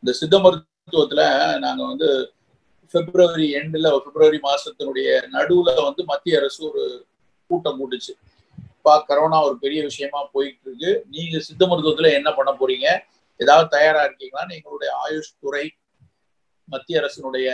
இந்த சித்த மருத்துவத்துல நாங்க வந்து பிப்ரவரி எண்ட்ல பிப்ரவரி மாசத்தினுடைய நடுவுல வந்து மத்திய அரசு ஒரு கூட்டம் கூட்டுச்சு பா கரோனா ஒரு பெரிய விஷயமா போயிட்டு இருக்கு நீங்க சித்த மருத்துவத்துல என்ன பண்ண போறீங்க ஏதாவது தயாரா இருக்கீங்களான்னு எங்களுடைய ஆயுஷ் துறை மத்திய அரசினுடைய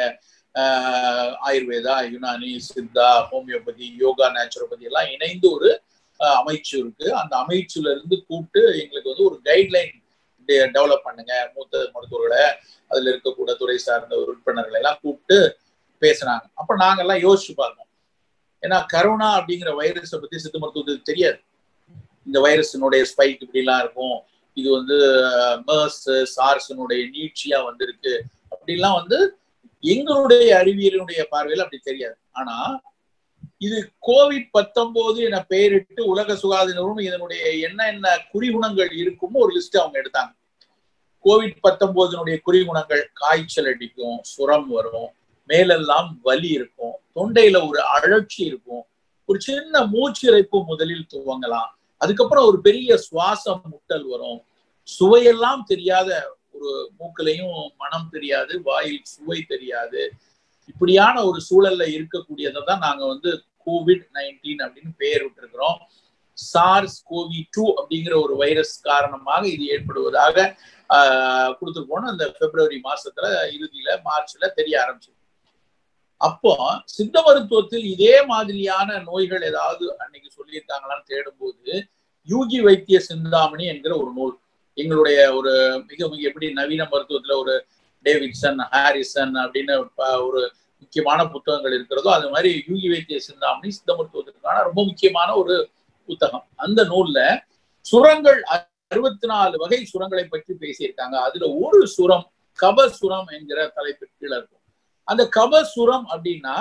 ஆஹ், ஆயுர்வேதா யுனானி சித்தா ஹோமியோபதி யோகா நேச்சுரோபதி எல்லாம் இணைந்து ஒரு ஆஹ், அமைச்சு இருக்கு அந்த அமைச்சுல இருந்து கூப்பிட்டு எங்களுக்கு வந்து ஒரு கைட்லைன் டெவலப் பண்ணுங்க மூத்த மருத்துவர்களை அதுல இருக்கக்கூட துறை சார்ந்த உறுப்பினர்களை எல்லாம் கூப்பிட்டு பேசுனாங்க அப்ப நாங்கெல்லாம் யோசிச்சு பார்த்தோம் ஏன்னா கரோனா அப்படிங்கிற வைரஸை பத்தி சித்த மருத்துவத்துக்கு தெரியாது இந்த வைரஸினுடைய ஸ்பைக் இப்படிலாம் இருக்கும் இது வந்து மர்ஸ் சார்ஸினுடைய நீட்சியா வந்திருக்கு அப்படிலாம் வந்து எங்களுடைய அறிவியலினுடைய பார்வையில் அப்படி தெரியாது ஆனா இது கோவிட் பத்தொன்பது என பெயரிட்டு உலக சுகாதார நிறுவனம் இதனுடைய என்ன என்ன குறிகுணங்கள் இருக்குமோ ஒரு லிஸ்ட் அவங்க எடுத்தாங்க கோவிட் பத்தொன்பதுனுடைய குறிகுணங்கள் காய்ச்சல் அடிக்கும் சுரம் வரும் மேலெல்லாம் வலி இருக்கும் தொண்டையில ஒரு அழற்சி இருக்கும் ஒரு சின்ன மூச்சிறைப்பு முதலில் துவங்கலாம் அதுக்கப்புறம் ஒரு பெரிய சுவாசம் முட்டல் வரும் சுவையெல்லாம் தெரியாத ஒரு மூக்கிலையும் மனம் தெரியாது வாயில் சுவை தெரியாது இப்படியான ஒரு சூழல்ல இருக்கக்கூடியதை தான் நாங்க வந்து கோவிட் நைன்டீன் அப்படின்னு பெயர் விட்டுருக்கிறோம் சார்ஸ் கோவி டூ அப்படிங்கிற ஒரு வைரஸ் காரணமாக இது ஏற்படுவதாக ஆஹ் கொடுத்துருப்போம்னு அந்த பிப்ரவரி மாசத்துல இறுதியில மார்ச்ல தெரிய ஆரம்பிச்சு அப்போ சித்த மருத்துவத்தில் இதே மாதிரியான நோய்கள் ஏதாவது அன்னைக்கு சொல்லியிருக்காங்களான்னு தேடும்போது யூகி வைத்திய சிந்தாமணி என்கிற ஒரு நூல் எங்களுடைய ஒரு மிக மிக எப்படி நவீன மருத்துவத்துல ஒரு டேவிட்சன் ஹாரிசன் அப்படின்னு ப- ஒரு முக்கியமான புத்தகங்கள் இருக்கிறதோ அது மாதிரி யூகி வைத்திய சிந்தாமணி சித்த மருத்துவத்திற்கான ரொம்ப முக்கியமான ஒரு புத்தகம் அந்த நூல்ல சுரங்கள் அறுபத்தி நாலு வகை சுரங்களை பற்றி பேசியிருக்காங்க அதுல ஒரு சுரம் கபசுரம் என்கிற தலைப்பின் கீழே இருக்கும் அந்த கபசுரம் அப்படின்னா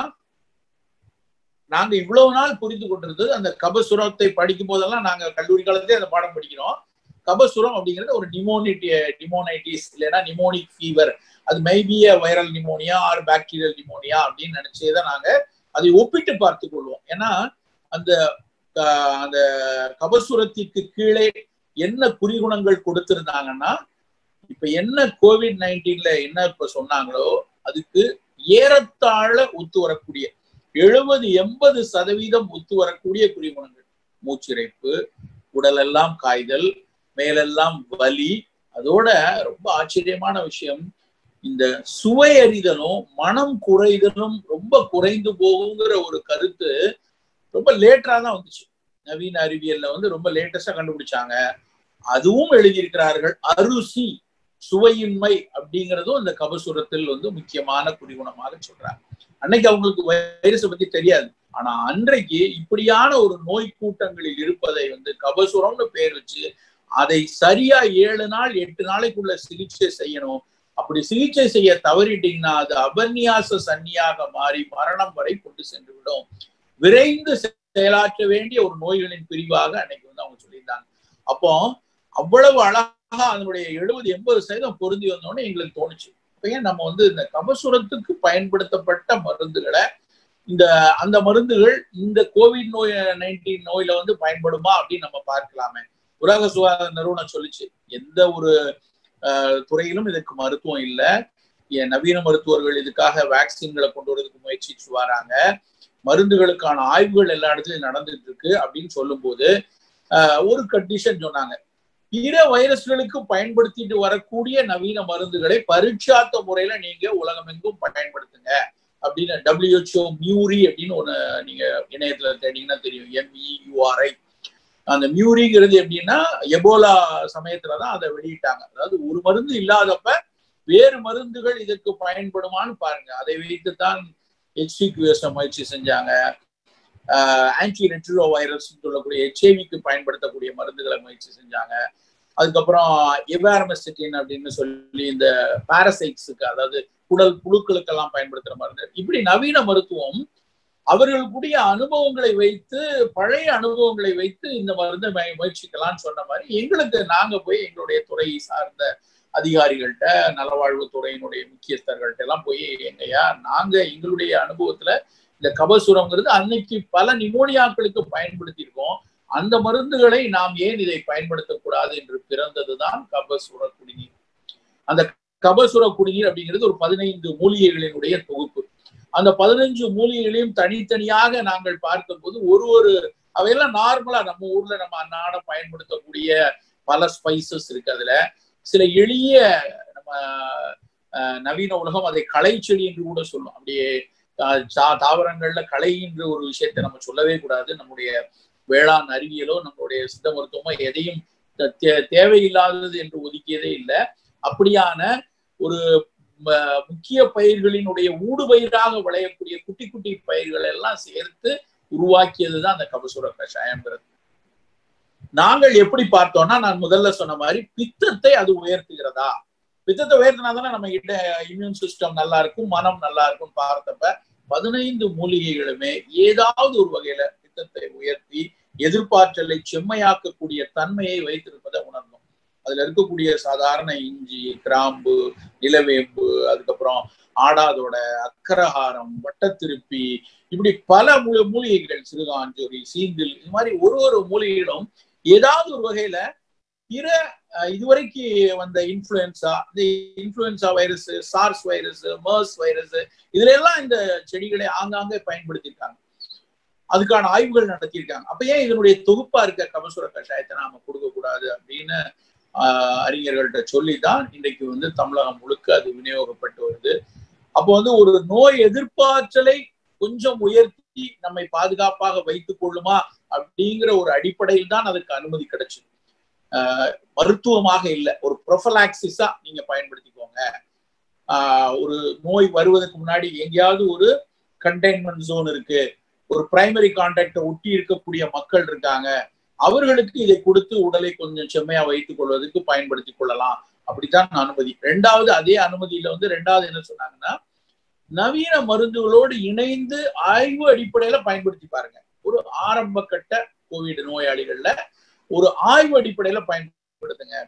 நாங்க இவ்வளவு நாள் புரிந்து கொண்டிருந்தது அந்த கபசுரத்தை படிக்கும் போதெல்லாம் நாங்க கல்லூரி காலத்திலே அந்த பாடம் படிக்கிறோம் கபசுரம் அப்படிங்கிறது ஒரு நிமோனிட்டி நிமோனைட்டிஸ் இல்லைன்னா நிமோனிக் ஃபீவர் அது maybe viral pneumonia or bacterial pneumonia அப்படின்னு நினைச்சே தான் நாங்க அதை ஒப்பிட்டு பார்த்து கொள்வோம் ஏன்னா அந்த ஆஹ், அந்த கபசுரத்திற்கு கீழே என்ன குறிகுணங்கள் கொடுத்திருந்தாங்கன்னா இப்ப என்ன கோவிட் நைன்டீன்ல என்ன இப்ப சொன்னாங்களோ அதுக்கு ஏறத்தாழ ஒத்து வரக்கூடிய எழுபது எண்பது சதவீதம் ஒத்து வரக்கூடிய குறிகுணங்கள் மூச்சிறைப்பு உடலெல்லாம் காய்தல் மேலெல்லாம் வலி அதோட ரொம்ப ஆச்சரியமான விஷயம் இந்த சுவை அறிதலும் மனம் குறைதலும் ரொம்ப குறைந்து போகுங்கிற ஒரு கருத்து ரொம்ப லேட்டரா தான் வந்துச்சு நவீன அறிவியல்ல வந்து ரொம்ப லேட்டஸ்டா கண்டுபிடிச்சாங்க அதுவும் எழுதியிருக்கிறார்கள் அருசி சுவையின்மை அப்படிங்கிறதும் இந்த கபசுரத்தில் வந்து முக்கியமான குறிகுணமாக சொல்றாங்க அன்னைக்கு அவங்களுக்கு வைரஸை பத்தி தெரியாது ஆனா அன்றைக்கு இப்படியான ஒரு நோய் கூட்டங்களில் இருப்பதை வந்து கபசுரம்னு பேர் வச்சு அதை சரியா ஏழு நாள் எட்டு நாளைக்குள்ள சிகிச்சை செய்யணும் அப்படி சிகிச்சை செய்ய தவறிட்டீங்கன்னா அது அபன்யாச சன்னியாக மாறி மரணம் வரை கொண்டு சென்று விடும் விரைந்து செயலாற்ற வேண்டிய ஒரு நோய்களின் பிரிவாக அன்னைக்கு வந்து அவங்க சொல்லியிருந்தாங்க அப்போ அவ்வளவு அழகா அதனுடைய எழுபது எண்பது சதவீதம் பொருந்தி வந்தோடனே எங்களுக்கு தோணுச்சு இப்ப ஏன் நம்ம வந்து இந்த கபசுரத்துக்கு பயன்படுத்தப்பட்ட மருந்துகளை இந்த அந்த மருந்துகள் இந்த கோவிட் நோய் நைன்டீன் நோயில வந்து பயன்படுமா அப்படின்னு நம்ம பார்க்கலாமே உலக சுகாதார நிறுவனம் சொல்லிச்சு எந்த ஒரு ஆஹ், துறையிலும் இதுக்கு மருத்துவம் இல்லை ஏன் நவீன மருத்துவர்கள் இதுக்காக வேக்சின்களை கொண்டு வரதுக்கு முயற்சிச்சு வராங்க மருந்துகளுக்கான ஆய்வுகள் எல்லா இடத்துலயும் நடந்துட்டு இருக்கு அப்படின்னு சொல்லும்போது ஆஹ், ஒரு கண்டிஷன் சொன்னாங்க பிற வைரஸ்களுக்கு பயன்படுத்திட்டு வரக்கூடிய நவீன மருந்துகளை பரீட்சாத்த முறையில நீங்க உலகமெங்கும் பயன்படுத்துங்க அப்படின்னு டபிள்யூஹெச்ஓ மியூரி அப்படின்னு ஒண்ணு நீங்க இணையத்துல தேடிங்கன்னா தெரியும் எம்இயூஆர்ஐ அந்த மியூரிங்கிறது எப்படின்னா எபோலா சமயத்துலதான் அதை வெளியிட்டாங்க அதாவது ஒரு மருந்து இல்லாதப்ப வேறு மருந்துகள் இதற்கு பயன்படுமான்னு பாருங்க அதை வைத்துத்தான் ஹெச்டிக்யூஎஸ் முயற்சி செஞ்சாங்க ஆன்டி ரெட்ரோ வைரஸ் சொல்லக்கூடிய ஹெச்ஐவிக்கு பயன்படுத்தக்கூடிய மருந்துகளை முயற்சி செஞ்சாங்க அதுக்கப்புறம் எவாரமஸ்டின் அப்படின்னு சொல்லி இந்த பாரசைட்ஸுக்கு அதாவது குடல் புழுக்களுக்கெல்லாம் பயன்படுத்துற மருந்து இப்படி நவீன மருத்துவம் அவர்களுக்குடைய அனுபவங்களை வைத்து பழைய அனுபவங்களை வைத்து இந்த மருந்தை முய- முயற்சிக்கலாம்னு சொன்ன மாதிரி எங்களுக்கு நாங்க போய் எங்களுடைய துறை சார்ந்த அதிகாரிகள்கிட்ட நலவாழ்வு துறையினுடைய முக்கியஸ்தர்கள்ட்ட எல்லாம் போய் எங்கய்யா நாங்க எங்களுடைய அனுபவத்துல இந்த கபசுரங்கிறது அன்னைக்கு பல நிமோனியாக்களுக்கு பயன்படுத்தியிருக்கோம் அந்த மருந்துகளை நாம் ஏன் இதை பயன்படுத்தக்கூடாது என்று பிறந்ததுதான் கபசுர குடிநீர் அந்த கபசுர குடிநீர் அப்படிங்கிறது ஒரு பதினைந்து மூலிகைகளினுடைய தொகுப்பு அந்த பதினஞ்சு மூலிகைகளையும் தனித்தனியாக நாங்கள் பார்க்கும்போது ஒரு ஒரு அவையெல்லாம் நார்மலா நம்ம ஊர்ல நம்ம அன்னாடம் பயன்படுத்தக்கூடிய பல ஸ்பைசஸ் இருக்கு அதுல சில எளிய நம்ம நவீன உலகம் அதை களை செடி என்று கூட சொல்லும் அப்படியே தாவரங்கள்ல களை என்று ஒரு விஷயத்தை நம்ம சொல்லவே கூடாது நம்முடைய வேளாண் அறிவியலோ நம்மளுடைய சித்த மருத்துவமோ எதையும் தேவையில்லாதது என்று ஒதுக்கியதே இல்லை அப்படியான ஒரு முக்கிய பயிர்களினுடைய ஊடு பயிராக விளையக்கூடிய குட்டி குட்டி பயிர்கள் எல்லாம் சேர்த்து உருவாக்கியதுதான் அந்த கபசுர கஷாயம்ங்கிறது நாங்கள் எப்படி பார்த்தோம்னா நான் முதல்ல சொன்ன மாதிரி பித்தத்தை அது உயர்த்துகிறதா பித்தத்தை உயர்த்தினா தானே நம்ம கிட்ட இம்யூன் சிஸ்டம் நல்லா இருக்கும் மனம் நல்லா இருக்கும் பார்த்தப்ப பதினைந்து மூலிகைகளுமே ஏதாவது ஒரு வகையில பித்தத்தை உயர்த்தி எதிர்பார்த்தலை செம்மையாக்கக்கூடிய தன்மையை வைத்திருப்பதை உணர்ந்தோம் அதுல இருக்கக்கூடிய சாதாரண இஞ்சி கிராம்பு நிலவேம்பு அதுக்கப்புறம் ஆடாதோட அக்கரஹாரம் வட்டத்திருப்பி இப்படி பல மூல மூலிகைகள் சிறுகாஞ்சோரி சீந்தில் இது மாதிரி ஒரு ஒரு மூலிகைகளும் ஏதாவது ஒரு வகையில பிற இதுவரைக்கு வந்த இன்ஃபுளுன்சா இந்த influenza virus SARS virus MERS virus இதுல எல்லாம் இந்த செடிகளை ஆங்காங்கே பயன்படுத்தியிருக்காங்க அதுக்கான ஆய்வுகள் நடத்தியிருக்காங்க அப்ப ஏன் இதனுடைய தொகுப்பா இருக்க கபசுர கஷாயத்தை நாம கொடுக்க கூடாது அப்படின்னு அறிஞர்கள்ட்ட சொல்லிதான் இன்றைக்கு வந்து தமிழகம் முழுக்க அது விநியோகப்பட்டு வருது அப்போ வந்து ஒரு நோய் எதிர்ப்பாற்றலை கொஞ்சம் உயர்த்தி நம்மை பாதுகாப்பாக வைத்துக் கொள்ளுமா அப்படிங்கிற ஒரு அடிப்படையில் தான் அதுக்கு அனுமதி கிடைச்சது மருத்துவமாக இல்லை ஒரு ப்ரொஃபலாக்சிஸா நீங்க பயன்படுத்திக்கோங்க ஒரு நோய் வருவதற்கு முன்னாடி எங்கேயாவது ஒரு கண்டெய்ன்மெண்ட் ஜோன் இருக்கு ஒரு பிரைமரி கான்டாக்டை ஒட்டி இருக்கக்கூடிய மக்கள் இருக்காங்க அவர்களுக்கு இதை கொடுத்து உடலை கொஞ்சம் செம்மையா வைத்துக் கொள்வதற்கு பயன்படுத்தி கொள்ளலாம் அப்படித்தான் அனுமதி ரெண்டாவது அதே அனுமதியில வந்து ரெண்டாவது என்ன சொன்னாங்கன்னா நவீன மருந்துகளோடு இணைந்து ஆய்வு அடிப்படையில பயன்படுத்தி பாருங்க ஒரு ஆரம்ப கட்ட கோவிட் நோயாளிகள்ல ஒரு ஆய்வு அடிப்படையில பயன்படுத்துங்க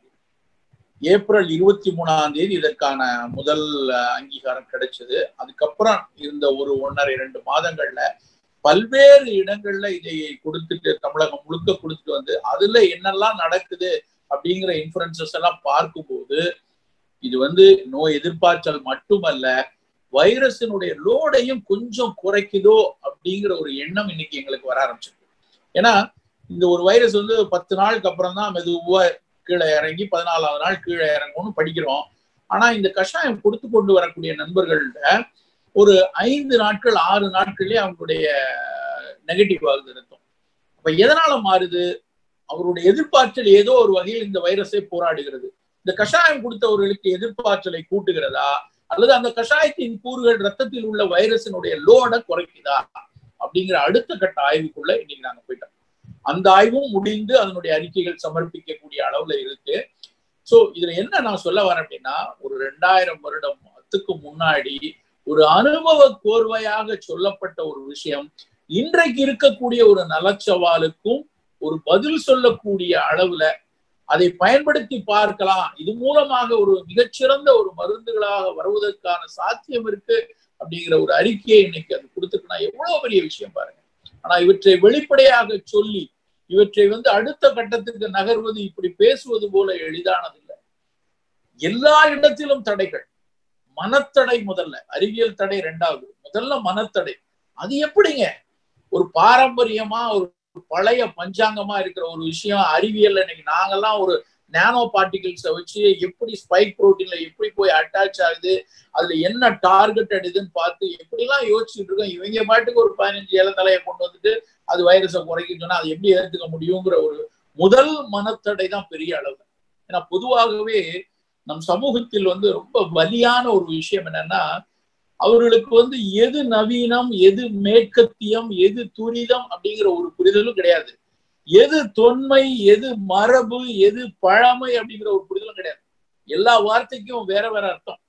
ஏப்ரல் இருபத்தி மூணாம் தேதி இதற்கான முதல் அங்கீகாரம் கிடைச்சது அதுக்கப்புறம் இருந்த ஒரு ஒன்றரை இரண்டு மாதங்கள்ல பல்வேறு இடங்கள்ல இதை கொடுத்துட்டு தமிழகம் முழுக்க கொடுத்துட்டு வந்து அதுல என்னெல்லாம் நடக்குது அப்படிங்கிற இன்ஃபுரன்சஸ் எல்லாம் பார்க்கும்போது இது வந்து நோய் எதிர்பார்த்தல் மட்டுமல்ல வைரஸினுடைய லோடையும் கொஞ்சம் குறைக்குதோ அப்படிங்கிற ஒரு எண்ணம் இன்னைக்கு எங்களுக்கு வர ஆரம்பிச்சிருக்கு ஏன்னா இந்த ஒரு வைரஸ் வந்து பத்து நாளுக்கு அப்புறம் தான் மெதுவா கீழே இறங்கி பதினாலாவது நாள் கீழே இறங்கும்னு படிக்கிறோம் ஆனா இந்த கஷாயம் கொடுத்து கொண்டு வரக்கூடிய நண்பர்கள்ட்ட ஒரு ஐந்து நாட்கள் ஆறு நாட்கள்லயே அவங்களுடைய நெகட்டிவ் ஆகுது இருக்கும் அப்ப எதனால மாறுது அவருடைய எதிர்பார்த்தல் ஏதோ ஒரு வகையில் இந்த வைரஸை போராடுகிறது இந்த கஷாயம் கொடுத்தவர்களுக்கு எதிர்பார்த்தலை கூட்டுகிறதா அல்லது அந்த கஷாயத்தின் கூறுகள் ரத்தத்தில் உள்ள வைரஸினுடைய லோட குறைக்குதா அப்படிங்கிற அடுத்த கட்ட ஆய்வுக்குள்ள இன்னைக்கு நாங்க போயிட்டோம் அந்த ஆய்வும் முடிந்து அதனுடைய அறிக்கைகள் சமர்ப்பிக்கக்கூடிய அளவுல இருக்கு சோ இதுல என்ன நான் சொல்ல வரேன் அப்படின்னா ஒரு ரெண்டாயிரம் வருடத்துக்கு முன்னாடி ஒரு அனுபவ கோர்வையாக சொல்லப்பட்ட ஒரு விஷயம் இன்றைக்கு இருக்கக்கூடிய ஒரு நலச்சவாலுக்கும் ஒரு பதில் சொல்லக்கூடிய அளவுல அதை பயன்படுத்தி பார்க்கலாம் இது மூலமாக ஒரு மிகச்சிறந்த ஒரு மருந்துகளாக வருவதற்கான சாத்தியம் இருக்கு அப்படிங்கிற ஒரு அறிக்கையை இன்னைக்கு அது கொடுத்துருக்குன்னா எவ்வளவு பெரிய விஷயம் பாருங்க ஆனா இவற்றை வெளிப்படையாக சொல்லி இவற்றை வந்து அடுத்த கட்டத்துக்கு நகர்வது இப்படி பேசுவது போல எளிதானது இல்லை எல்லா இடத்திலும் தடைகள் மனத்தடை முதல்ல அறிவியல் தடை ரெண்டாவது முதல்ல மனத்தடை அது எப்படிங்க ஒரு பாரம்பரியமா ஒரு பழைய பஞ்சாங்கமா இருக்கிற ஒரு விஷயம் அறிவியல் இன்னைக்கு நாங்கெல்லாம் ஒரு நானோ பார்ட்டிகிள்ஸை வச்சு எப்படி ஸ்பைக் புரோட்டீன்ல எப்படி போய் அட்டாச் ஆகுது அதுல என்ன டார்கெட் எடுதுன்னு பார்த்து எப்படிலாம் யோசிச்சுட்டு இருக்கோம் இவங்க பாட்டுக்கு ஒரு பதினஞ்சு இலை தலையை கொண்டு வந்துட்டு அது வைரஸை குறைக்கும் சொன்னா அது எப்படி ஏற்றுக்க முடியுங்கிற ஒரு முதல் மனத்தடை தான் பெரிய அளவு ஏன்னா பொதுவாகவே நம் சமூகத்தில் வந்து ரொம்ப வலியான ஒரு விஷயம் என்னன்னா அவர்களுக்கு வந்து எது நவீனம் எது மேற்கத்தியம் எது துரிதம் அப்படிங்கிற ஒரு புரிதலும் கிடையாது எது தொன்மை எது மரபு எது பழமை அப்படிங்கிற ஒரு புரிதலும் கிடையாது எல்லா வார்த்தைக்கும் வேற வேற அர்த்தம்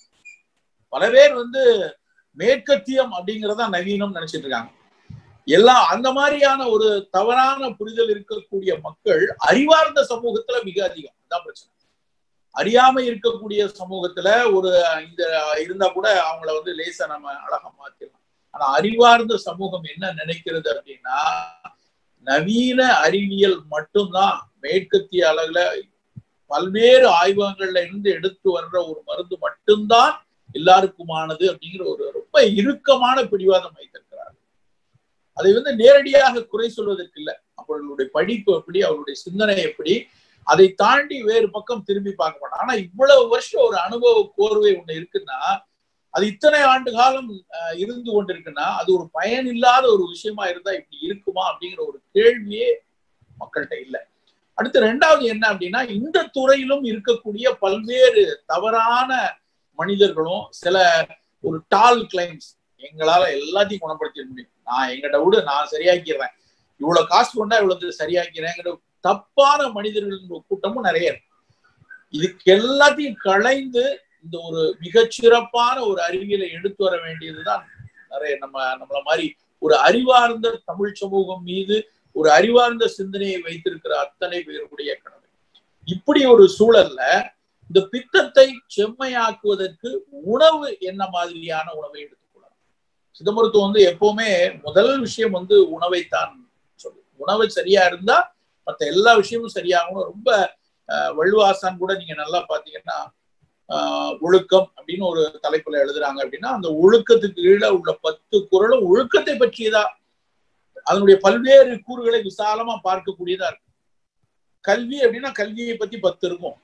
பல பேர் வந்து மேற்கத்தியம் அப்படிங்கறத நவீனம் நினைச்சிட்டு இருக்காங்க எல்லாம் அந்த மாதிரியான ஒரு தவறான புரிதல் இருக்கக்கூடிய மக்கள் அறிவார்ந்த சமூகத்துல மிக அதிகம் அதான் பிரச்சனை அறியாம இருக்கக்கூடிய சமூகத்துல ஒரு இந்த இருந்தா கூட அவங்கள வந்து லேசா நம்ம அழகா மாத்திடலாம் ஆனா அறிவார்ந்த சமூகம் என்ன நினைக்கிறது அப்படின்னா நவீன அறிவியல் மட்டும்தான் மேற்கத்திய அளவுல பல்வேறு ஆய்வகங்கள்ல இருந்து எடுத்து வர்ற ஒரு மருந்து மட்டும்தான் எல்லாருக்குமானது அப்படிங்கிற ஒரு ரொம்ப இறுக்கமான பிடிவாதம் வைத்திருக்கிறார் அதை வந்து நேரடியாக குறை சொல்வதற்கு இல்லை அவர்களுடைய படிப்பு எப்படி அவருடைய சிந்தனை எப்படி அதை தாண்டி வேறு பக்கம் திரும்பி பார்க்க மாட்டான் ஆனா இவ்வளவு வருஷம் ஒரு அனுபவ கோர்வை ஒண்ணு இருக்குன்னா அது இத்தனை ஆண்டு காலம் இருந்து கொண்டிருக்குன்னா அது ஒரு பயன் இல்லாத ஒரு விஷயமா இருந்தா இப்படி இருக்குமா அப்படிங்கிற ஒரு கேள்வியே மக்கள்கிட்ட இல்லை அடுத்து ரெண்டாவது என்ன அப்படின்னா இந்த துறையிலும் இருக்கக்கூடிய பல்வேறு தவறான மனிதர்களும் சில ஒரு டால் கிளைம்ஸ் எங்களால எல்லாத்தையும் குணப்படுத்திட முடியும் நான் எங்கிட்ட விட நான் சரியாக்கிறேன் இவ்வளவு காசு கொண்டா இவ்வளவு சரியாக்கிறேங்கிற தப்பான மனிதர்கள் கூட்டமும் நிறைய இருக்கு இதுக்கு எல்லாத்தையும் களைந்து இந்த ஒரு மிகச்சிறப்பான ஒரு அறிவியலை எடுத்து வர வேண்டியதுதான் நிறைய நம்ம நம்மள மாதிரி ஒரு அறிவார்ந்த தமிழ் சமூகம் மீது ஒரு அறிவார்ந்த சிந்தனையை வைத்திருக்கிற அத்தனை பேருடைய கடமை இப்படி ஒரு சூழல்ல இந்த பித்தத்தை செம்மையாக்குவதற்கு உணவு என்ன மாதிரியான உணவை எடுத்துக்கொள்ளலாம் சித்த மருத்துவம் வந்து எப்பவுமே முதல் விஷயம் வந்து உணவைத்தான் சொல்லு உணவு சரியா இருந்தா மற்ற எல்லா விஷயமும் சரியாகணும் ரொம்ப வள்ளுவாசான் கூட நீங்க நல்லா பாத்தீங்கன்னா ஒழுக்கம் அப்படின்னு ஒரு தலைப்புல எழுதுறாங்க அப்படின்னா அந்த ஒழுக்கத்துக்கு கீழே உள்ள பத்து குரலும் ஒழுக்கத்தை பற்றியதா அதனுடைய பல்வேறு கூறுகளை விசாலமா பார்க்கக்கூடியதா இருக்கு கல்வி அப்படின்னா கல்வியை பத்தி பத்து இருக்கும்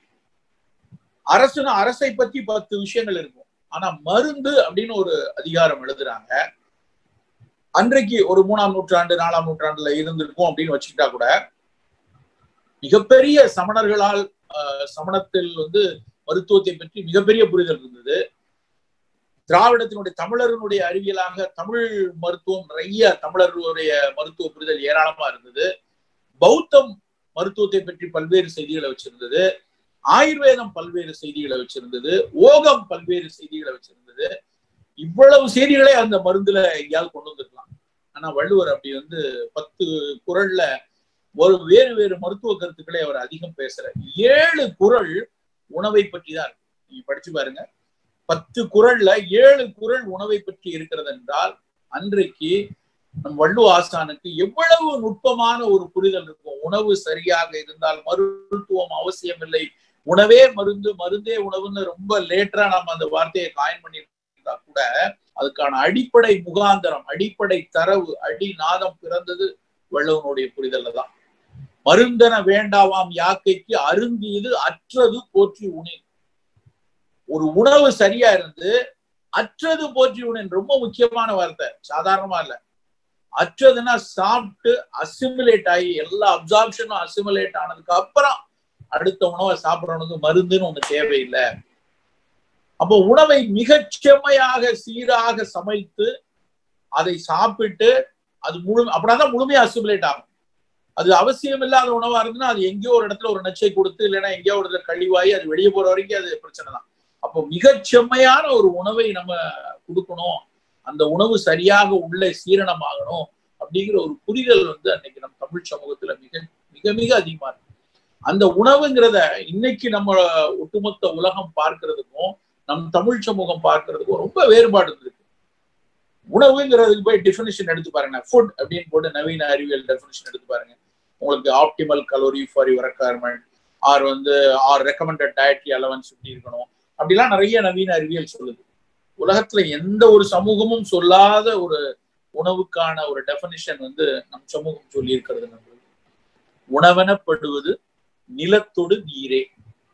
அரசுனா அரசை பத்தி பத்து விஷயங்கள் இருக்கும் ஆனா மருந்து அப்படின்னு ஒரு அதிகாரம் எழுதுறாங்க அன்றைக்கு ஒரு மூணாம் நூற்றாண்டு நாலாம் நூற்றாண்டுல இருந்திருக்கும் அப்படின்னு வச்சுக்கிட்டா கூட மிகப்பெரிய சமணர்களால் சமணத்தில் வந்து மருத்துவத்தை பற்றி மிகப்பெரிய புரிதல் இருந்தது திராவிடத்தினுடைய தமிழர்களுடைய அறிவியலாக தமிழ் மருத்துவம் நிறைய தமிழர்களுடைய மருத்துவ புரிதல் ஏராளமா இருந்தது பௌத்தம் மருத்துவத்தை பற்றி பல்வேறு செய்திகளை வச்சிருந்தது ஆயுர்வேதம் பல்வேறு செய்திகளை வச்சிருந்தது ஓகம் பல்வேறு செய்திகளை வச்சிருந்தது இவ்வளவு செய்திகளை அந்த மருந்துல எங்கேயாவது கொண்டு வந்திருக்கலாம் ஆனா வள்ளுவர் அப்படி வந்து பத்து குரல்ல ஒரு வேறு வேறு மருத்துவ கருத்துக்களை அவர் அதிகம் பேசுறார் ஏழு குரல் உணவை பற்றி தான் இருக்கு நீங்க படிச்சு பாருங்க பத்து குரல்ல ஏழு குரல் உணவை பற்றி இருக்கிறது என்றால் அன்றைக்கு நம் வள்ளுவ ஆசானுக்கு எவ்வளவு நுட்பமான ஒரு புரிதல் இருக்கும் உணவு சரியாக இருந்தால் மருத்துவம் அவசியம் இல்லை உணவே மருந்து மருந்தே உணவுன்னு ரொம்ப லேட்டரா நம்ம அந்த வார்த்தையை காயின் பண்ணியிருந்தா கூட அதுக்கான அடிப்படை முகாந்தரம் அடிப்படை தரவு அடி நாதம் பிறந்தது வள்ளுவனுடைய புரிதல்ல தான் மருந்தன வேண்டாவாம் யாக்கைக்கு அருந்தியது அற்றது போற்றி உணேன் ஒரு உணவு சரியா இருந்து அற்றது போற்றி உணேன் ரொம்ப முக்கியமான வார்த்தை சாதாரணமா இல்ல அற்றதுன்னா சாப்பிட்டு அசிமுலேட் ஆகி எல்லா அப்சார்ப்ஷனும் அசிமுலேட் ஆனதுக்கு அப்புறம் அடுத்த உணவை சாப்பிடறவனுக்கு மருந்துன்னு ஒண்ணு தேவையில்லை அப்போ உணவை மிகச் செம்மையாக சீராக சமைத்து அதை சாப்பிட்டு அது முழு அப்படின்னா முழுமையா அசிமுலேட் ஆகும் அது அவசியம் இல்லாத உணவா இருந்ததுன்னா அது எங்கேயோ ஒரு இடத்துல ஒரு நச்சை கொடுத்து இல்லைன்னா எங்கேயோ ஒரு இடத்துல கழிவாயி அது வெளியே போற வரைக்கும் அது பிரச்சனை தான் அப்போ மிகச் செம்மையான ஒரு உணவை நம்ம கொடுக்கணும் அந்த உணவு சரியாக உள்ளே சீரணமாகணும் அப்படிங்கிற ஒரு புரிதல் வந்து அன்னைக்கு நம்ம தமிழ் சமூகத்துல மிக மிக மிக அதிகமா இருக்கு அந்த உணவுங்கிறத இன்னைக்கு நம்ம ஒட்டுமொத்த உலகம் பார்க்கறதுக்கும் நம் தமிழ் சமூகம் பார்க்கறதுக்கும் ரொம்ப வேறுபாடு இருக்கு உணவுங்கிறதுக்கு போய் டெஃபினிஷன் எடுத்து பாருங்க ஃபுட் அப்படின்னு போட்டு நவீன அறிவியல் டெஃபினிஷன் எடுத்து பாருங்க உங்களுக்கு optimal calorie for your requirement or வந்து ஆர் ரெக்கமெண்டட் டயட்ரி அலவன்ஸ் இப்படி இருக்கணும் அப்படிலாம் நிறைய நவீன அறிவியல் சொல்லுது உலகத்துல எந்த ஒரு சமூகமும் சொல்லாத ஒரு உணவுக்கான ஒரு டெஃபினிஷன் வந்து நம் சமூகம் சொல்லி இருக்கிறது நம்மளுக்கு உணவெனப்படுவது நிலத்தொடு நீரே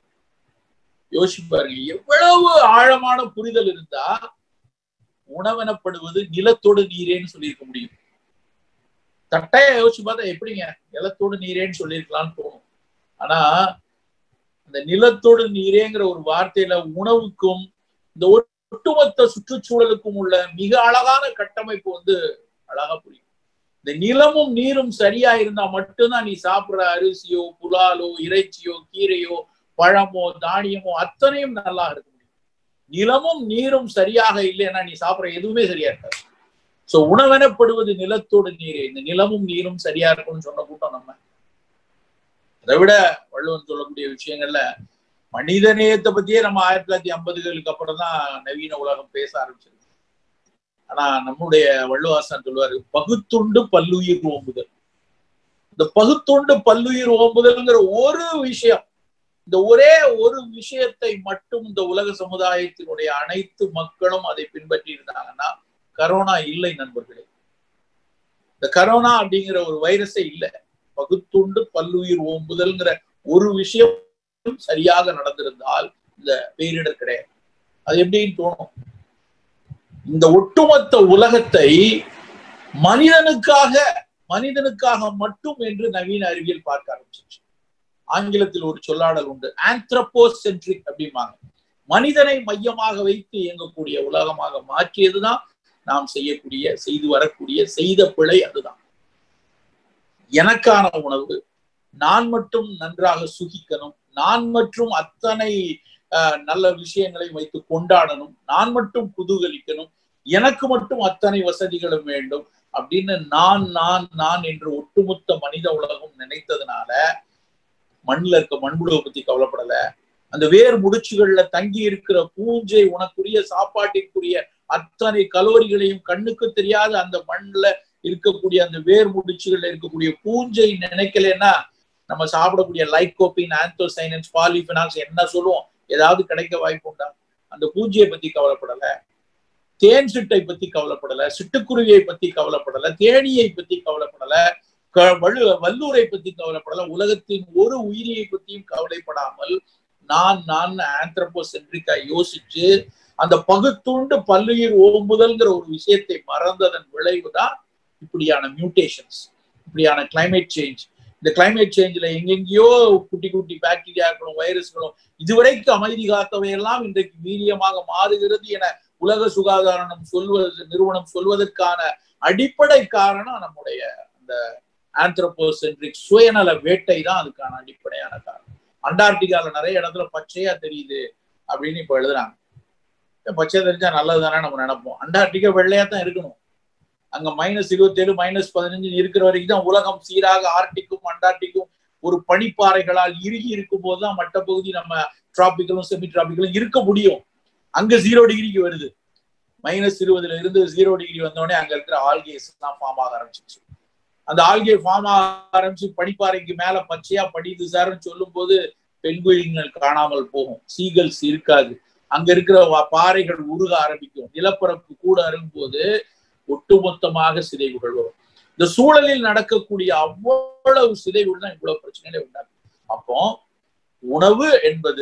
யோசிச்சு பாருங்க எவ்வளவு ஆழமான புரிதல் இருந்தா உணவெனப்படுவது நிலத்தோடு நீரேன்னு சொல்லியிருக்க முடியும் தட்டையா யோசிச்சு பார்த்தா எப்படிங்க நிலத்தோடு நீரேன்னு சொல்லியிருக்கலாம்னு தோணும் ஆனா அந்த நிலத்தோடு நீரேங்கிற ஒரு வார்த்தையில உணவுக்கும் இந்த ஒட்டுமொத்த சுற்றுச்சூழலுக்கும் உள்ள மிக அழகான கட்டமைப்பு வந்து அழகா புரியும் இந்த நிலமும் நீரும் சரியா இருந்தா மட்டும்தான் நீ சாப்பிடுற அரிசியோ புலாலோ இறைச்சியோ கீரையோ பழமோ தானியமோ அத்தனையும் நல்லா இருக்க முடியும் நிலமும் நீரும் சரியாக இல்லைன்னா நீ சாப்பிடுற எதுவுமே சரியா இருக்காது சோ உணவெனப்படுவது நிலத்தோடு நீரே இந்த நிலமும் நீரும் சரியா இருக்கும்னு சொன்ன கூட்டம் நம்ம அதை விட வள்ளுவன் சொல்லக்கூடிய விஷயங்கள்ல மனித நேயத்தை பத்தியே நம்ம ஆயிரத்தி தொள்ளாயிரத்தி ஐம்பதுகளுக்கு அப்புறம் தான் நவீன உலகம் பேச ஆரம்பிச்சிருக்கு ஆனா நம்முடைய வள்ளுவாசன் சொல்லுவாரு பகுத்துண்டு பல்லுயிர் ஓம்புதல் இந்த பகுத்துண்டு பல்லுயிர் ஓம்புதல்ங்கிற ஒரு விஷயம் இந்த ஒரே ஒரு விஷயத்தை மட்டும் இந்த உலக சமுதாயத்தினுடைய அனைத்து மக்களும் அதை பின்பற்றி இருந்தாங்கன்னா கரோனா இல்லை நண்பர்களே இந்த கரோனா அப்படிங்கிற ஒரு வைரஸே இல்லை பகுத்துண்டு பல்லுயிர் ஓம்புதல்ங்கிற ஒரு விஷயம் சரியாக நடந்திருந்தால் இந்த பேரிடர் கிடையாது அது எப்படின்னு தோணும் இந்த ஒட்டுமொத்த உலகத்தை மனிதனுக்காக மனிதனுக்காக மட்டும் என்று நவீன அறிவியல் பார்க்க ஆரம்பிச்சிருச்சு ஆங்கிலத்தில் ஒரு சொல்லாடல் உண்டு ஆந்த்ரபோசென்ட்ரிக் அப்படிம்பாங்க மனிதனை மையமாக வைத்து இயங்கக்கூடிய உலகமாக மாற்றியதுதான் நாம் செய்யக்கூடிய செய்து வரக்கூடிய செய்த பிழை அதுதான் எனக்கான உணவு நான் மட்டும் நன்றாக சுகிக்கணும் நான் மற்றும் அத்தனை நல்ல விஷயங்களை வைத்து கொண்டாடணும் நான் மட்டும் குதூகலிக்கணும் எனக்கு மட்டும் அத்தனை வசதிகளும் வேண்டும் அப்படின்னு நான் நான் நான் என்று ஒட்டுமொத்த மனித உலகம் நினைத்ததுனால மண்ணில் இருக்க மண்புழுவை பத்தி கவலைப்படல அந்த வேர் முடிச்சுகள்ல தங்கி இருக்கிற பூஞ்சை உனக்குரிய சாப்பாட்டிற்குரிய அத்தனை கலோரிகளையும் கண்ணுக்கு தெரியாத அந்த மண்ணுல இருக்கக்கூடிய அந்த வேர் முடிச்சுகள்ல இருக்கக்கூடிய பூஞ்சை நினைக்கலன்னா நம்ம சாப்பிடக்கூடிய லைக்கோபின் ஆந்தோசைனன்ஸ் பாலிபினால்ஸ் என்ன சொல்லுவோம் ஏதாவது கிடைக்க வாய்ப்பு உண்டா அந்த பூஜையை பத்தி கவலைப்படல தேன் சிட்டை பத்தி கவலைப்படல சிட்டுக்குருவியை பத்தி கவலைப்படல தேனியை பத்தி கவலைப்படல வலு வல்லூரை பத்தி கவலைப்படல உலகத்தின் ஒரு உயிரியை பத்தியும் கவலைப்படாமல் நான் நான் ஆந்த்ரபோ சென்ட்ரிக்கா யோசிச்சு அந்த பகுத்துண்டு பல்லுயிர் ஓம்புதல்ங்கிற ஒரு விஷயத்தை மறந்ததன் விளைவுதான் இப்படியான மியூட்டேஷன்ஸ் இப்படியான கிளைமேட் சேஞ்ச் இந்த கிளைமேட் சேஞ்சில் எங்கெங்கேயோ குட்டி குட்டி பாக்டீரியாக்களும் வைரஸ்களும் இதுவரைக்கும் அமைதி காத்தவையெல்லாம் இன்றைக்கு வீரியமாக மாறுகிறது என உலக சுகாதாரம் சொல்வது நிறுவனம் சொல்வதற்கான அடிப்படை காரணம் நம்முடைய அந்த ஆந்த்ரோபோசென்ட்ரிக் சுயநல வேட்டை தான் அதுக்கான அடிப்படையான காரணம் அண்டார்டிகால நிறைய இடத்துல பச்சையா தெரியுது அப்படின்னு இப்ப எழுதுறாங்க பச்சையா தெரிஞ்சா நல்லது தானே நம்ம நினைப்போம் அண்டார்டிகா வெள்ளையா தான் இருக்கணும் அங்க மைனஸ் இருபத்தி ஏழு மைனஸ் பதினஞ்சு இருக்கிற வரைக்கும் தான் உலகம் சீராக ஆர்டிக்கும் அண்டார்டிக்கும் ஒரு பனிப்பாறைகளால் இறுகி இருக்கும் போதுதான் மற்ற பகுதி நம்ம டிராபிக்கலும் செமி டிராபிக்கலும் இருக்க முடியும் அங்க ஜீரோ டிகிரிக்கு வருது மைனஸ் இருபதுல இருந்து ஜீரோ டிகிரி வந்தோடனே அங்க இருக்கிற ஆல்கேஸ் எல்லாம் ஃபார்ம் ஆக ஆரம்பிச்சிச்சு அந்த ஆல்கே ஃபார்ம் ஆக ஆரம்பிச்சு பனிப்பாறைக்கு மேல பச்சையா படிது சார்னு சொல்லும் போது பெண்குயில்கள் காணாமல் போகும் சீகல்ஸ் இருக்காது அங்க இருக்கிற பாறைகள் உருக ஆரம்பிக்கும் நிலப்பரப்பு கூட போது ஒட்டுமொத்தமாக சிதைவுகள் வரும் இந்த சூழலில் நடக்கக்கூடிய அவ்வளவு சிதைவுகள் தான் இவ்வளவு பிரச்சனைகளை உண்டாகும் அப்போ உணவு என்பது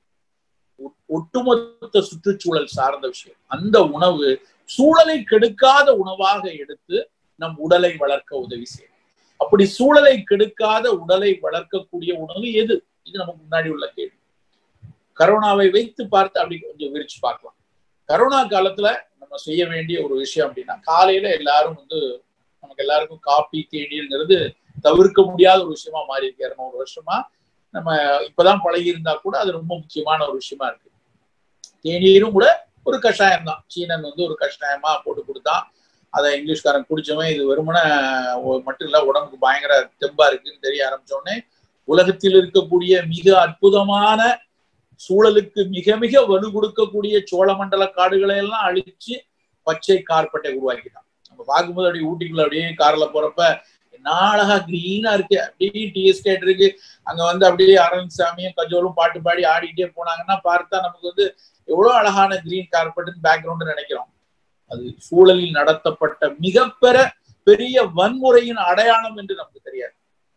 ஒட்டுமொத்த சுற்றுச்சூழல் சார்ந்த விஷயம் அந்த உணவு சூழலை கெடுக்காத உணவாக எடுத்து நம் உடலை வளர்க்க உதவி செய்யும் அப்படி சூழலை கெடுக்காத உடலை வளர்க்கக்கூடிய உணவு எது இது நமக்கு முன்னாடி உள்ள கேள்வி கரோனாவை வைத்து பார்த்து அப்படி கொஞ்சம் விரிச்சு பார்க்கலாம் கரோனா காலத்துல நம்ம செய்ய வேண்டிய ஒரு விஷயம் அப்படின்னா காலையில எல்லாரும் வந்து நமக்கு எல்லாருக்கும் காப்பி தேநீர்ங்கிறது தவிர்க்க முடியாத ஒரு விஷயமா மாறி இருக்கு இரநூறு வருஷமா நம்ம இப்பதான் பழகி இருந்தா கூட அது ரொம்ப முக்கியமான ஒரு விஷயமா இருக்கு தேநீரும் கூட ஒரு கஷாயம் தான் சீனன் வந்து ஒரு கஷாயமா போட்டு கொடுத்தான் அதை இங்கிலீஷ்காரன் குடிச்சவன் இது வெறுமன மட்டும் இல்ல உடம்புக்கு பயங்கர தெம்பா இருக்குன்னு தெரிய ஆரம்பிச்சோடனே உலகத்தில் இருக்கக்கூடிய மிக அற்புதமான சூழலுக்கு மிக மிக வலு கொடுக்கக்கூடிய சோழமண்டல காடுகளை எல்லாம் அழிச்சு பச்சை கார்பெட்டை உருவாக்கிட்டான் நம்ம பார்க்கும்போது அப்படியே ஊட்டிக்குள்ள அப்படியே கார்ல போறப்ப என்ன அழகா கிரீனா இருக்கு அப்படியே டி எஸ்டேட் இருக்கு அங்க வந்து அப்படியே அரவிந்த் சாமியும் கஜோலும் பாட்டு பாடி ஆடிக்கிட்டே போனாங்கன்னா பார்த்தா நமக்கு வந்து எவ்வளவு அழகான கிரீன் கார்பெட் பேக்ரவுண்ட் நினைக்கிறோம் அது சூழலில் நடத்தப்பட்ட மிக பெற பெரிய வன்முறையின் அடையாளம் என்று நமக்கு தெரியாது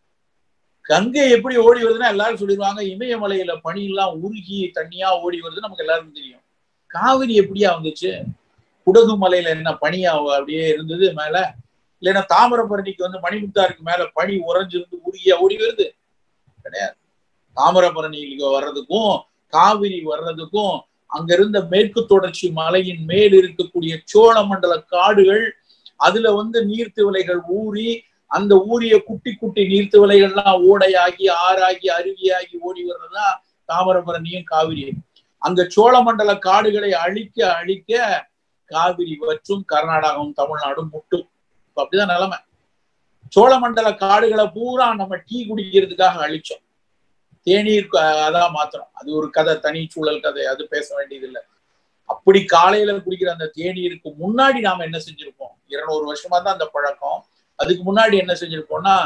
கங்கை எப்படி ஓடி வருதுன்னா எல்லாரும் சொல்லிடுவாங்க இமயமலையில பனி எல்லாம் உருகி தண்ணியா ஓடி வருது நமக்கு எல்லாருக்கும் தெரியும் காவிரி எப்படியா வந்துச்சு குடகு மலையில என்ன பனியா அப்படியே இருந்தது மேல இல்லைன்னா தாமிரபரணிக்கு வந்து மணிமுத்தாருக்கு மேல பனி உறைஞ்சிருந்து உருகியா ஓடி வருது கிடையாது தாமிரபரணிக்கு வர்றதுக்கும் காவிரி வர்றதுக்கும் அங்க இருந்த மேற்கு தொடர்ச்சி மலையின் மேல் இருக்கக்கூடிய சோழமண்டல காடுகள் அதுல வந்து நீர்த்திவலைகள் ஊறி அந்த ஊரிய குட்டி குட்டி நீர்த்திவலைகள்லாம் ஓடையாகி ஆறாகி அருவியாகி ஓடி வர்றதுதான் தாமிரபரணியும் காவிரியும் அங்க சோழமண்டல காடுகளை அழிக்க அழிக்க காவிரி வற்றும் கர்நாடகம் தமிழ்நாடும் முட்டும் இப்ப அப்படிதான் நிலைமை சோழமண்டல காடுகளை பூரா நம்ம டீ குடிக்கிறதுக்காக அழிச்சோம் தேநீர் அதான் மாத்திரம் அது ஒரு கதை தனி சூழல் கதை அது பேச வேண்டியது இல்லை அப்படி காலையில குடிக்கிற அந்த தேநீருக்கு முன்னாடி நாம என்ன செஞ்சிருப்போம் இருநூறு வருஷமா தான் அந்த பழக்கம் அதுக்கு முன்னாடி என்ன செஞ்சிருப்போம்னா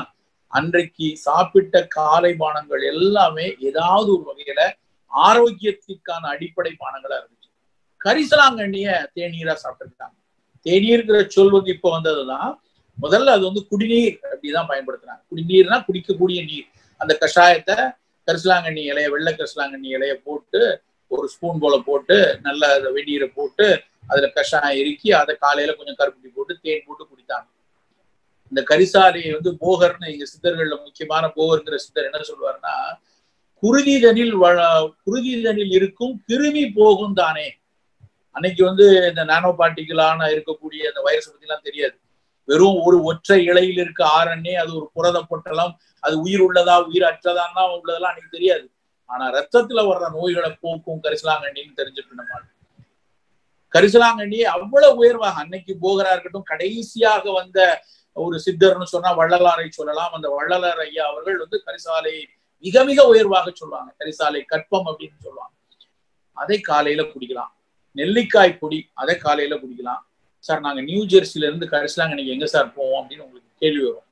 அன்றைக்கு சாப்பிட்ட காலை பானங்கள் எல்லாமே ஏதாவது ஒரு வகையில ஆரோக்கியத்திற்கான அடிப்படை பானங்களா இருந்துச்சு கரிசலாங்கண்ணிய தேநீரா சாப்பிட்டுருக்காங்க தேநீர்ங்கிற சொல் வந்து இப்ப வந்ததுதான் முதல்ல அது வந்து குடிநீர் அப்படிதான் பயன்படுத்துறாங்க குடிநீர்னா குடிக்கக்கூடிய நீர் அந்த கஷாயத்தை கரிசலாங்கண்ணி இலைய வெள்ளை கரிசலாங்கண்ணி இலைய போட்டு ஒரு ஸ்பூன் போல போட்டு நல்லா அதை வெந்நீரை போட்டு அதுல கஷாயம் இறுக்கி அதை காலையில கொஞ்சம் கருப்பட்டி போட்டு தேன் போட்டு குடித்தாங்க இந்த கரிசாலையை வந்து போகர்னு எங்க சித்தர்கள்ல முக்கியமான போகர்ங்கிற சித்தர் என்ன சொல்லுவாருன்னா குருதிதனில் குருதிதனில் இருக்கும் கிருமி போகும் தானே அன்னைக்கு வந்து இந்த நானோ பார்ட்டிகளான இருக்கக்கூடிய அந்த வைரஸ் பத்தி எல்லாம் தெரியாது வெறும் ஒரு ஒற்றை இலையில் இருக்க ஆரண்ணே அது ஒரு புரத பொட்டலம் அது உயிர் உள்ளதா உயிர் அற்றதான்னா உள்ளதெல்லாம் அன்னைக்கு தெரியாது ஆனா ரத்தத்துல வர்ற நோய்களை போக்கும் கரிசலாங்கண்ணின்னு தெரிஞ்சுட்டு நம்ம கரிசலாங்கண்ணி அவ்வளவு உயர்வாக அன்னைக்கு போகரா இருக்கட்டும் கடைசியாக வந்த ஒரு சித்தர்னு சொன்னா வள்ளலாரை சொல்லலாம் அந்த வள்ளலார் ஐயா அவர்கள் வந்து கரிசாலை மிக மிக உயர்வாக சொல்லுவாங்க கரிசாலை கற்பம் அப்படின்னு சொல்லுவாங்க அதை காலையில குடிக்கலாம் நெல்லிக்காய் பொடி அதை காலையில குடிக்கலாம் சார் நாங்க நியூ ஜெர்சில இருந்து கரிசலாங்கண்ணிக்கு எங்க சார் போவோம் அப்படின்னு உங்களுக்கு கேள்வி வரும்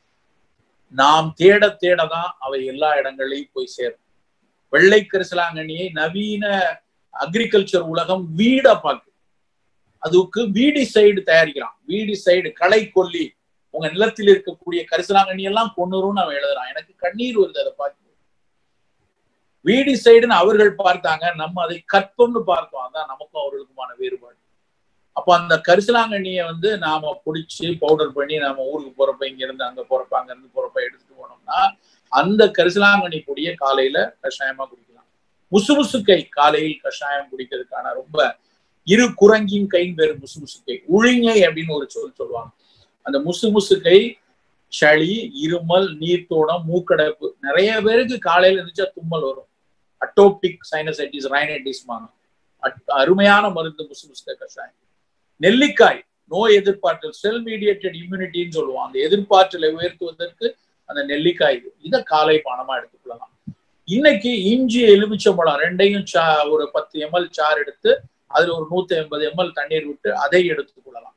நாம் தேட தேடதான் அவை எல்லா இடங்களையும் போய் சேரும் வெள்ளை கரிசலாங்கண்ணியை நவீன அக்ரிகல்ச்சர் உலகம் வீட பார்க்கு அதுக்கு வீடி சைடு தயாரிக்கிறான் வீடி சைடு களை கொல்லி உங்க நிலத்தில் இருக்கக்கூடிய கரிசலாங்கண்ணி எல்லாம் கொண்டுரும் அவன் எழுதுறான் எனக்கு கண்ணீர் வருது அதை பார்த்து வீடி சைடுன்னு அவர்கள் பார்த்தாங்க நம்ம அதை கற்பம்னு பார்த்தோம் அதான் நமக்கும் அவர்களுக்குமான வேறுபாடு அப்ப அந்த கரிசலாங்கண்ணிய வந்து நாம பிடிச்சி பவுடர் பண்ணி நாம ஊருக்கு போறப்ப இங்க இருந்து அங்க போறப்ப அங்க இருந்து போறப்ப எடுத்துட்டு போனோம்னா அந்த கரிசலாங்கண்ணி பொடிய காலையில கஷாயமா குடிக்கலாம் முசுமுசுக்கை காலையில் கஷாயம் குடிக்கிறதுக்கான ரொம்ப இரு குரங்கின் கையின் பேரு முசுமுசுக்கை உழிங்கை அப்படின்னு ஒரு சொல் சொல்லுவாங்க அந்த முசுமுசுக்கை சளி இருமல் நீர்த்தோடம் மூக்கடைப்பு நிறைய பேருக்கு காலையில இருந்துச்சா தும்மல் வரும் அட்டோபிக் சைனசைட்டிஸ் ரைனைட்டிஸ் அருமையான மருந்து முசுமுசுக்கை கஷாயம் நெல்லிக்காய் நோய் எதிர்ப்பாற்றல் செல் மீடியேட்டட் இம்யூனிட்டின்னு சொல்லுவோம் அந்த எதிர்ப்பாற்றலை உயர்த்துவதற்கு அந்த நெல்லிக்காய் இதை காலை பானமா எடுத்துக்கொள்ளலாம் இன்னைக்கு இஞ்சி எலுமிச்சம்பழம் ரெண்டையும் சா ஒரு பத்து எம்எல் சாறு எடுத்து அதுல ஒரு நூத்தி ஐம்பது எம்எல் தண்ணீர் விட்டு அதை எடுத்துக் கொள்ளலாம்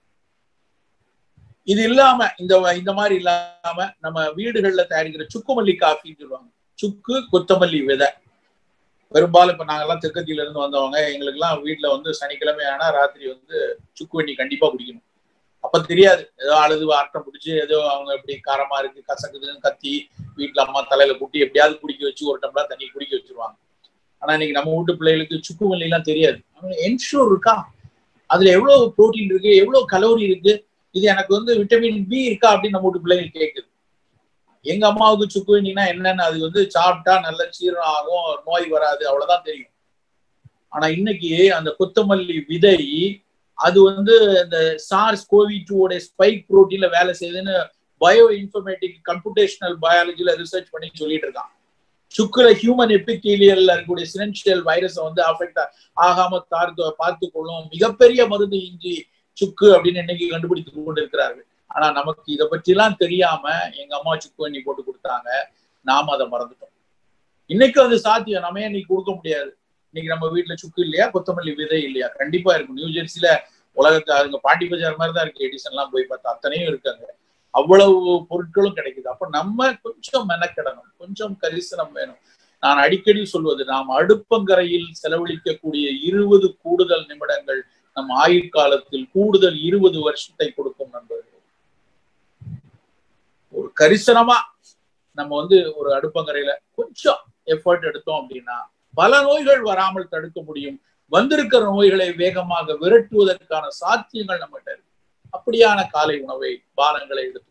இது இல்லாம இந்த இந்த மாதிரி இல்லாம நம்ம வீடுகள்ல தயாரிக்கிற சுக்குமல்லி காஃபின்னு சொல்லுவாங்க சுக்கு கொத்தமல்லி விதை பெரும்பாலும் இப்ப நாங்கெல்லாம் திருக்கத்தியில இருந்து வந்தவங்க எங்களுக்கு எல்லாம் வீட்டுல வந்து சனிக்கிழமை ஆனா ராத்திரி வந்து சுக்கு வண்ணி கண்டிப்பா குடிக்கணும் அப்ப தெரியாது ஏதோ அழுது ஆட்டம் பிடிச்சி ஏதோ அவங்க எப்படி காரமா இருக்கு கசக்குதுன்னு கத்தி வீட்டுல அம்மா தலையில குட்டி எப்படியாவது குடிக்க வச்சு ஒரு டம்ளர் தண்ணி குடிக்க வச்சிருவாங்க ஆனா இன்னைக்கு நம்ம வீட்டு பிள்ளைகளுக்கு சுக்கு மல்லி எல்லாம் தெரியாது என்ஷூர் இருக்கா அதுல எவ்வளவு புரோட்டீன் இருக்கு எவ்வளவு கலோரி இருக்கு இது எனக்கு வந்து விட்டமின் பி இருக்கா அப்படின்னு நம்ம வீட்டு பிள்ளைகள் கேட்குது எங்க அம்மாவுக்கு சுக்குவண்டினா என்னன்னு அது வந்து சாப்பிட்டா நல்ல சீரணம் ஆகும் நோய் வராது அவ்வளவுதான் தெரியும் ஆனா இன்னைக்கு அந்த கொத்தமல்லி விதை அது வந்து இந்த சார்ஸ் கோவி டூவோட ஸ்பைக் புரோட்டீன்ல வேலை செய்யுதுன்னு பயோ இன்ஃபர்மேட்டிக் கம்ப்யூட்டேஷனல் பயாலஜில ரிசர்ச் பண்ணி சொல்லிட்டு இருக்கான் சுக்குல ஹியூமன் எபித்தீலியல்ல இருக்கக்கூடிய சினன்ஷியல் வைரஸை வந்து அஃபெக்ட் ஆகாம தார்த்து பார்த்து கொள்ளும் மிகப்பெரிய மருந்து இஞ்சி சுக்கு அப்படின்னு இன்னைக்கு கண்டுபிடித்து கொண்டு இருக்கிறார்கள் ஆனா நமக்கு இதை பற்றி எல்லாம் தெரியாம எங்க அம்மா சுக்கு எண்ணி போட்டு கொடுத்தாங்க நாம அதை மறந்துட்டோம் இன்னைக்கு அது சாத்தியம் நம்ம ஏன் இன்னைக்கு கொடுக்க முடியாது இன்னைக்கு நம்ம வீட்டுல சுக்கு இல்லையா கொத்தமல்லி விதை இல்லையா கண்டிப்பா இருக்கும் நியூ ஜெர்சில உலகத்து அதுங்க பாட்டி பஜார் மாதிரி தான் இருக்கு எடிசன் எல்லாம் போய் பார்த்தா அத்தனையும் இருக்காங்க அவ்வளவு பொருட்களும் கிடைக்குது அப்ப நம்ம கொஞ்சம் மெனக்கிடணும் கொஞ்சம் கரிசனம் வேணும் நான் அடிக்கடி சொல்வது நாம் அடுப்பங்கரையில் செலவழிக்கக்கூடிய இருபது கூடுதல் நிமிடங்கள் நம் ஆயுட்காலத்தில் கூடுதல் இருபது வருஷத்தை கொடுக்கும் நண்பர்கள் ஒரு கரிசனமா நம்ம வந்து ஒரு அடுப்பங்கரையில கொஞ்சம் எஃபர்ட் எடுத்தோம் அப்படின்னா பல நோய்கள் வராமல் தடுக்க முடியும் வந்திருக்கிற நோய்களை வேகமாக விரட்டுவதற்கான சாத்தியங்கள் நம்மகிட்ட இருக்கு அப்படியான காலை உணவை பானங்களை எடுத்து